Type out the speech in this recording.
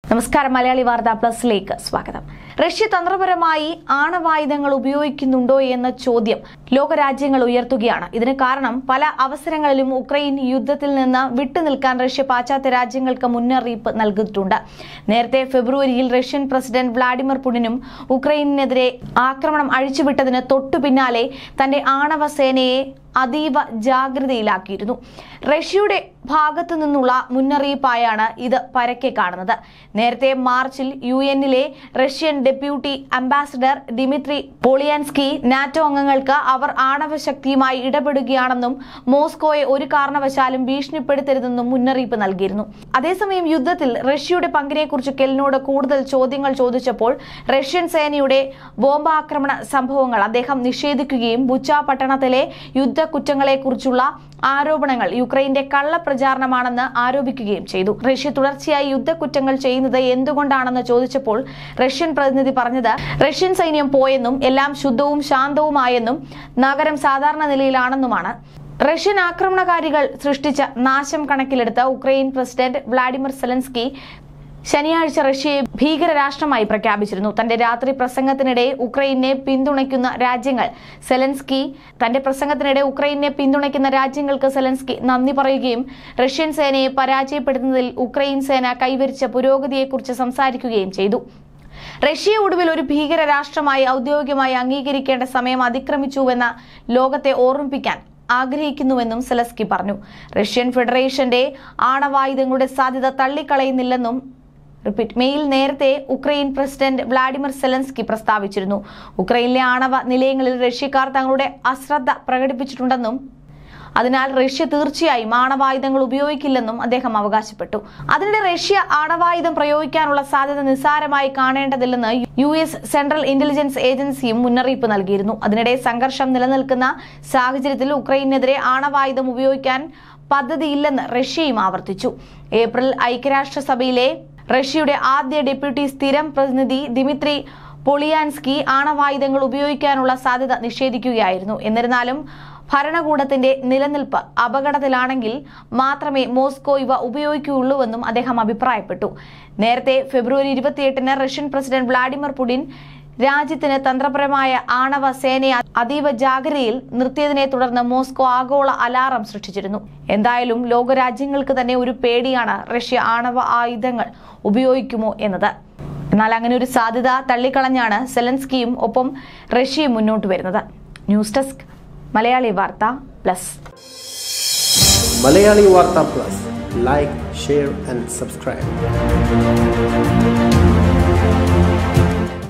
നമസ്കാരം മലയാളി വാർത്താ പ്ലസിലേക്ക് സ്വാഗതം റഷ്യ തന്ത്രപരമായി ആണവായുധങ്ങൾ ഉപയോഗിക്കുന്നുണ്ടോ എന്ന ചോദ്യം ലോകരാജ്യങ്ങൾ ഉയർത്തുകയാണ് ഇതിന് കാരണം പല അവസരങ്ങളിലും ഉക്രൈൻ യുദ്ധത്തിൽ നിന്ന് വിട്ടുനിൽക്കാൻ റഷ്യ പാശ്ചാത്യ രാജ്യങ്ങൾക്ക് മുന്നറിയിപ്പ് നൽകിയിട്ടുണ്ട് നേരത്തെ ഫെബ്രുവരിയിൽ റഷ്യൻ പ്രസിഡന്റ് വ്ളാഡിമിർ പുടിനും ഉക്രൈനെതിരെ ആക്രമണം അഴിച്ചുവിട്ടതിന് തൊട്ടു പിന്നാലെ തന്റെ ആണവ സേനയെ അതീവ ജാഗ്രതയിലാക്കിയിരുന്നു റഷ്യയുടെ ഭാഗത്തു നിന്നുള്ള മുന്നറിയിപ്പായാണ് ഇത് പരക്കെ കാണുന്നത് നേരത്തെ മാർച്ചിൽ യു എന്നിലെ Russian deputy ambassador Dmitry Polyanskiy NATO അംഗങ്ങൾക്ക് അവർ ആണവ ശക്തിയുമായി ഇടപെടുകയാണെന്നും മോസ്കോയെ ഒരു കാരണവശാലും ഭീഷണിപ്പെടുത്തരുതെന്നും മുന്നറിയിപ്പ് നൽകിയിരുന്നു അതേസമയം യുദ്ധത്തിൽ റഷ്യയുടെ പങ്കിനെക്കുറിച്ച് കെലിനോട് കൂടുതൽ ചോദ്യങ്ങൾ ചോദിച്ചപ്പോൾ റഷ്യൻ സേനയുടെ ബോംബാക്രമണ സംഭവങ്ങൾ അദ്ദേഹം നിഷേധിക്കുകയും ബുച്ച പട്ടണത്തിലെ യുദ്ധക്കുറ്റങ്ങളെക്കുറിച്ചുള്ള ആരോപണങ്ങൾ യുക്രൈന്റെ കള്ളപ്രചാരണമാണെന്ന് ആരോപിക്കുകയും ചെയ്തു റഷ്യ തുടർച്ചയായി യുദ്ധക്കുറ്റങ്ങൾ ചെയ്യുന്നത് എന്തുകൊണ്ടാണെന്ന് ചോദിച്ചപ്പോൾ റഷ്യൻ പ്രതിനിധി പറഞ്ഞത് റഷ്യൻ സൈന്യം പോയെന്നും എല്ലാം ശുദ്ധവും ശാന്തവുമായെന്നും നഗരം സാധാരണ നിലയിലാണെന്നുമാണ് റഷ്യൻ ആക്രമണകാരികൾ സൃഷ്ടിച്ച നാശം കണക്കിലെടുത്ത് ഉക്രൈൻ പ്രസിഡന്റ് വ്ളാഡിമിർ സെലൻസ്കി ശനിയാഴ്ച റഷ്യയെ ഭീകര രാഷ്ട്രമായി പ്രഖ്യാപിച്ചിരുന്നു തന്റെ രാത്രി പ്രസംഗത്തിനിടെ ഉക്രൈനെ പിന്തുണയ്ക്കുന്ന രാജ്യങ്ങൾ സെലൻസ്കി തന്റെ പ്രസംഗത്തിനിടെ ഉക്രൈനെ പിന്തുണയ്ക്കുന്ന രാജ്യങ്ങൾക്ക് സെലൻസ്കി നന്ദി പറയുകയും റഷ്യൻ സേനയെ പരാജയപ്പെടുത്തുന്നതിൽ ഉക്രൈൻ സേന കൈവരിച്ച പുരോഗതിയെക്കുറിച്ച് സംസാരിക്കുകയും ചെയ്തു റഷ്യ ഒടുവിൽ ഒരു ഭീകര രാഷ്ട്രമായി ഔദ്യോഗികമായി അംഗീകരിക്കേണ്ട സമയം അതിക്രമിച്ചുവെന്ന ലോകത്തെ ഓർമ്മിപ്പിക്കാൻ ആഗ്രഹിക്കുന്നുവെന്നും സെലസ്കി പറഞ്ഞു റഷ്യൻ ഫെഡറേഷന്റെ ആണവായുധങ്ങളുടെ സാധ്യത തള്ളിക്കളയുന്നില്ലെന്നും റിപ്പീറ്റ് മെയിൽ നേരത്തെ ഉക്രൈൻ പ്രസിഡന്റ് വ്ളാഡിമിർ സെലൻസ്കി പ്രസ്താവിച്ചിരുന്നു ഉക്രൈനിലെ ആണവ നിലയങ്ങളിൽ റഷ്യക്കാർ തങ്ങളുടെ അശ്രദ്ധ പ്രകടിപ്പിച്ചിട്ടുണ്ടെന്നും അതിനാൽ റഷ്യ തീർച്ചയായും ആണവായുധങ്ങൾ ഉപയോഗിക്കില്ലെന്നും അദ്ദേഹം അവകാശപ്പെട്ടു അതിനിടെ റഷ്യ ആണവായുധം പ്രയോഗിക്കാനുള്ള സാധ്യത നിസ്സാരമായി കാണേണ്ടതില്ലെന്ന് യു എസ് സെൻട്രൽ ഇന്റലിജൻസ് ഏജൻസിയും മുന്നറിയിപ്പ് നൽകിയിരുന്നു അതിനിടെ സംഘർഷം നിലനിൽക്കുന്ന സാഹചര്യത്തിൽ ഉക്രൈനെതിരെ ആണവായുധം ഉപയോഗിക്കാൻ പദ്ധതിയില്ലെന്ന് റഷ്യയും ആവർത്തിച്ചു ഏപ്രിൽ ഐക്യരാഷ്ട്രസഭയിലെ റഷ്യയുടെ ആദ്യ ഡെപ്യൂട്ടി സ്ഥിരം പ്രതിനിധി ദിമിത്രി പൊളിയാൻസ്കി ആണവായുധങ്ങൾ ഉപയോഗിക്കാനുള്ള സാധ്യത നിഷേധിക്കുകയായിരുന്നു എന്നിരുന്നാലും ഭരണകൂടത്തിന്റെ നിലനിൽപ്പ് അപകടത്തിലാണെങ്കിൽ മാത്രമേ മോസ്കോ ഇവ ഉപയോഗിക്കുകയുള്ളൂവെന്നും അദ്ദേഹം അഭിപ്രായപ്പെട്ടു നേരത്തെ ഫെബ്രുവരി ഇരുപത്തിയെട്ടിന് റഷ്യൻ പ്രസിഡന്റ് വ്ളാഡിമിർ പുടിൻ രാജ്യത്തിന് തന്ത്രപരമായ ആണവ സേനയെ അതീവ ജാഗ്രതയിൽ നിർത്തിയതിനെ തുടർന്ന് മോസ്കോ ആഗോള അലാറം സൃഷ്ടിച്ചിരുന്നു എന്തായാലും ലോകരാജ്യങ്ങൾക്ക് തന്നെ ഒരു പേടിയാണ് റഷ്യ ആണവ ആയുധങ്ങൾ ഉപയോഗിക്കുമോ എന്നത് എന്നാൽ അങ്ങനെ ഒരു സാധ്യത തള്ളിക്കളഞ്ഞാണ് സെലൻസ്കിയും ഒപ്പം റഷ്യയും മുന്നോട്ട് വരുന്നത് news desk Malayali Vartha plus Malayali Vartha plus like share and subscribe